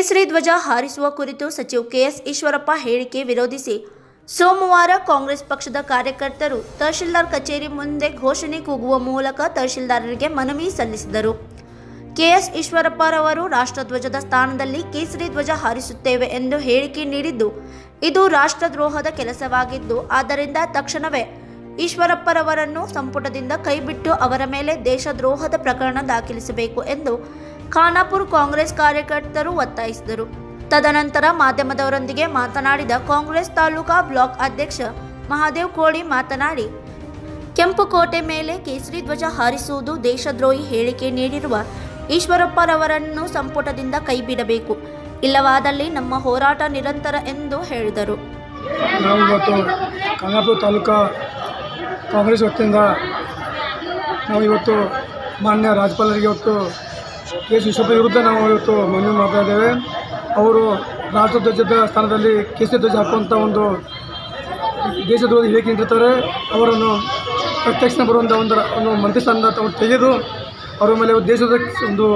ಕೇಸರಿ ಧ್ವಜ ಹಾರಿಸುವ ಕುರಿತು ಸಚಿವ ಕೆಎಸ್ ಈಶ್ವರಪ್ಪ ಹೇಳಿಕೆ ವಿರೋಧಿಸಿ ಸೋಮವಾರ ಕಾಂಗ್ರೆಸ್ ಪಕ್ಷದ ಕಾರ್ಯಕರ್ತರು ತಹಶೀಲ್ದಾರ್ ಕಚೇರಿ ಮುಂದೆ ಘೋಷಣೆ ಕೂಗುವ ಮೂಲಕ ತಹಶೀಲ್ದಾರರಿಗೆ ಮನವಿ ಸಲ್ಲಿಸಿದರು ಕೆಎಸ್ ಈಶ್ವರಪ್ಪರವರು ರಾಷ್ಟ್ರಧ್ವಜದ ಸ್ಥಾನದಲ್ಲಿ ಕೇಸರಿ ಧ್ವಜ ಹಾರಿಸುತ್ತೇವೆ ಎಂದು ಹೇಳಿಕೆ ನೀಡಿದ್ದು ಇದು ರಾಷ್ಟ್ರದ್ರೋಹದ ಕೆಲಸವಾಗಿದ್ದು ಆದ್ದರಿಂದ ತಕ್ಷಣವೇ ಈಶ್ವರಪ್ಪರವರನ್ನು ಸಂಪುಟದಿಂದ ಕೈಬಿಟ್ಟು ಅವರ ಮೇಲೆ ದೇಶದ್ರೋಹದ ಪ್ರಕರಣ ದಾಖಲಿಸಬೇಕು ಎಂದು ಖಾನಾಪುರ್ ಕಾಂಗ್ರೆಸ್ ಕಾರ್ಯಕರ್ತರು ಒತ್ತಾಯಿಸಿದರು ತದನಂತರ ಮಾಧ್ಯಮದವರೊಂದಿಗೆ ಮಾತನಾಡಿದ ಕಾಂಗ್ರೆಸ್ ತಾಲೂಕಾ ಬ್ಲಾಕ್ ಅಧ್ಯಕ್ಷ ಮಹಾದೇವ್ ಕೋಳಿ ಮಾತನಾಡಿ ಕೆಂಪುಕೋಟೆ ಮೇಲೆ ಕೇಸರಿ ಧ್ವಜ ಹಾರಿಸುವುದು ದೇಶದ್ರೋಹಿ ಹೇಳಿಕೆ ನೀಡಿರುವ ಈಶ್ವರಪ್ಪರವರನ್ನು ಸಂಪುಟದಿಂದ ಕೈಬಿಡಬೇಕು ಇಲ್ಲವಾದಲ್ಲಿ ನಮ್ಮ ಹೋರಾಟ ನಿರಂತರ ಎಂದು ಹೇಳಿದರು ನಾವು ಇವತ್ತು ಖಾನಾಪುರ ತಾಲೂಕಾ ಕಾಂಗ್ರೆಸ್ ವತಿಯಿಂದ ನಾವು ಇವತ್ತು ಮಾನ್ಯ ರಾಜ್ಯಪಾಲರಿಗೆ ಇವತ್ತು ಕೆ ಎಸ್ ವಿಶ್ವಪ್ಪ ವಿರುದ್ಧ ನಾವು ಇವತ್ತು ಮನವಿ ಮಾಡ್ತಾ ಇದ್ದೇವೆ ಅವರು ರಾಷ್ಟ್ರಧ್ವಜದ ಸ್ಥಾನದಲ್ಲಿ ಕೇಸರಿ ಧ್ವಜ ಹಾಕುವಂಥ ಒಂದು ದೇಶದ್ರೋಹಿ ಹೇಳಿಕೆ ನೀಡಿರ್ತಾರೆ ಅವರನ್ನು ಪ್ರತ್ಯಕ್ಷ ಬರುವಂಥ ಒಂದು ಒಂದು ಮಂತ್ರಿ ಸ್ಥಾನದ ಅವರು ತೆಗೆದು ಅವರ ಮೇಲೆ ದೇಶದ ಒಂದು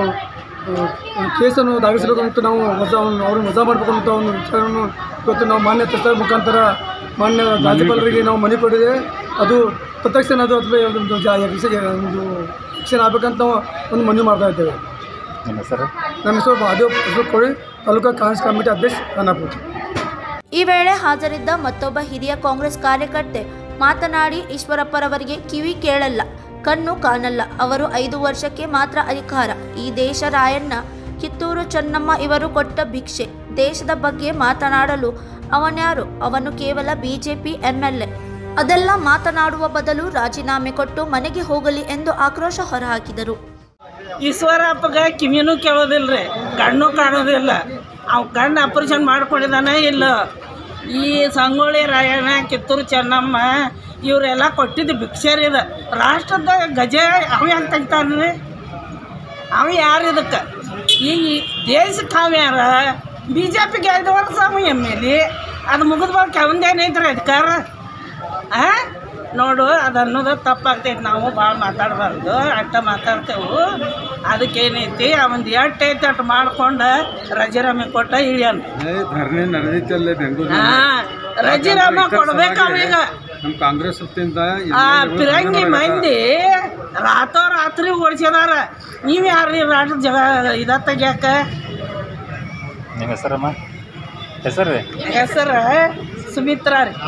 ಆ, ಕೇಸನ್ನು ದಾಖಲಿಸಬೇಕು ಅಂತ ನಾವು ಹೊಸ ಅವ್ರನ್ನ ವಜಾ ಮಾಡಬೇಕು ಅಂತ ಒಂದು ವಿಚಾರವನ್ನು ಇವತ್ತು ನಾವು ಮಾನ್ಯ ತಜ್ಞರ ಮುಖಾಂತರ ಮಾನ್ಯ ರಾಜ್ಯಪಾಲರಿಗೆ ನಾವು ಮನವಿ ಕೊಟ್ಟಿದೆ ಅದು ಪ್ರತ್ಯಕ್ಷ ಅದು ಅಥವಾ ಒಂದು ಜಾ- ವಿಷಯ ಒಂದು ಶಿಕ್ಷಣ ಆಗಬೇಕಂತ ನಾವು ಒಂದು ಮನವಿ ಮಾಡ್ತಾ ಇದ್ದೇವೆ ನಿಮ್ಮ ಹೆಸರು ನನ್ನ ಹೆಸರು ಮಹಾದೇವ್ ಹೆಸರು ಕೋಳಿ ತಾಲೂಕಾ ಕಾಂಗ್ರೆಸ್ ಕಮಿಟಿ ಅಧ್ಯಕ್ಷ ಖಾನಾಪುರ ಈ ವೇಳೆ ಹಾಜರಿದ್ದ ಮತ್ತೊಬ್ಬ ಹಿರಿಯ ಕಾಂಗ್ರೆಸ್ ಕಾರ್ಯಕರ್ತೆ ಮಾತನಾಡಿ ಈಶ್ವರಪ್ಪರವರಿಗೆ ಕಿವಿ ಕೇಳಲ್ಲ ಕಣ್ಣು ಕಾಣಲ್ಲ ಅವರು ಐದು ವರ್ಷಕ್ಕೆ ಮಾತ್ರ ಅಧಿಕಾರ ಈ ದೇಶ ರಾಯಣ್ಣ ಕಿತ್ತೂರು ಚೆನ್ನಮ್ಮ ಇವರು ಕೊಟ್ಟ ಭಿಕ್ಷೆ ದೇಶದ ಬಗ್ಗೆ ಮಾತನಾಡಲು ಅವನ್ಯಾರು ಅವನು ಕೇವಲ ಬಿಜೆಪಿ ಎಂಎಲ್ಎ ಅದೆಲ್ಲ ಮಾತನಾಡುವ ಬದಲು ರಾಜೀನಾಮೆ ಕೊಟ್ಟು ಮನೆಗೆ ಹೋಗಲಿ ಎಂದು ಆಕ್ರೋಶ ಹೊರಹಾಕಿದರು ಈಶ್ವರಪ್ಪಗೆ ಕಿವಿನೂ ಕೇಳೋದಿಲ್ಲ ರೀ ಕಣ್ಣು ಕಾಣೋದಿಲ್ಲ ಅವ್ ಕಣ್ಣು ಆಪರೇಷನ್ ಮಾಡ್ಕೊಂಡಿದ್ದಾನೆ ಇಲ್ಲ ಈ ಸಂಗೊಳ್ಳಿ ರಾಯಣ್ಣ ಕಿತ್ತೂರು ಚೆನ್ನಮ್ಮ ಇವರೆಲ್ಲ ಕೊಟ್ಟಿದ್ದು ಭಿಕ್ಷರಿ ಇದು ರಾಷ್ಟ್ರದ ಗಜ ಅವ ಹೆಂಗೆ ತೆಗಿತಾನೆ ಅವ ಯಾರು ಇದಕ್ಕೆ ಈ ದೇಶಕ್ಕೆ ಅವ ಯಾರ ಬಿ ಜೆ ಪಿಗೆ ಐದು ವರ್ಷ ಅವ ಎಮ್ ಎಲ್ ಎ ಅದು ಮುಗಿದ ಬಳಕ ಅವಂದೇನೈತ್ರಿ ಅಧಿಕಾರ ಆ ನೋಡು ಅದು ಅನ್ನೋದು ತಪ್ಪಾಗ್ತೈತಿ ನಾವು ಭಾಳ ಮಾತಾಡಬಾರ್ದು ಅಟ್ಟ ಮಾತಾಡ್ತೇವೆ ಅದಕ್ಕೇನೈತಿ ಅವಂದು ಎಟ್ಟು ಐತಿ ಅಟ್ಟು ಮಾಡ್ಕೊಂಡು ರಜೀರಾಮೆ ಕೊಟ್ಟ ಇಳಿಯನ್ ಧರಣಿ ನಡೆದಿತ್ತಲ್ಲೇ ಬೆಂಗಳೂರು ಹಾಂ ರಜೀರಾಮ ಕೊಡ್ಬೇಕು ಅವೀಗ ನಮ್ಮ ಕಾಂಗ್ರೆಸ್ ವತಿಯಿಂದ ಆ ಪಿರಂಗಿ ಮಂದಿ ರಾತೋ ರಾತ್ರಿ ಓಡಿಸಿದಾರ ನೀವು ಯಾರು ರಾಷ್ಟ್ರ ಜಗ ಇದ ತೆಗ್ಯಾಕ ನಿಮ್ಮ ಹೆಸರಮ್ಮ ಹೆಸರು ರೀ ಹೆಸರು ಸುಮಿತ್ರಾ ರೀ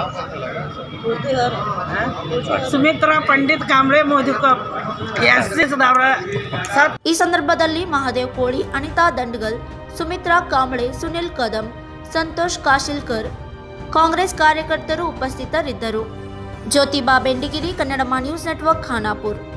ಹಾ? ಸುಮಿತ್ರಾ ಪಂಡಿತ್ ಕಾಂಬ್ಳೆ ಮೋದಿ ಎಸ್ ಎಸ್ದವ್ರ ಸತ್ ಈ ಸಂದರ್ಭದಲ್ಲಿ ಮಹಾದೇವ್ ಕೋಳಿ ಅನಿತಾ ದಂಡಗಲ್ ಸುಮಿತ್ರಾ ಕಾಂಬಳೆ ಸುನಿಲ್ ಕದಂ ಸಂತೋಷ್ ಕಾಶಿಲ್ಕರ್ ಕಾಂಗ್ರೆಸ್ ಕಾರ್ಯಕರ್ತರು ಉಪಸ್ಥಿತರಿದ್ದರು ಜ್ಯೋತಿಬಾ ಬೆಂಡಿಗಿರಿ ಕನ್ನಡಮ ನ್ಯೂಸ್ ನೆಟ್ವರ್ಕ್ ಖಾನಾಪುರ್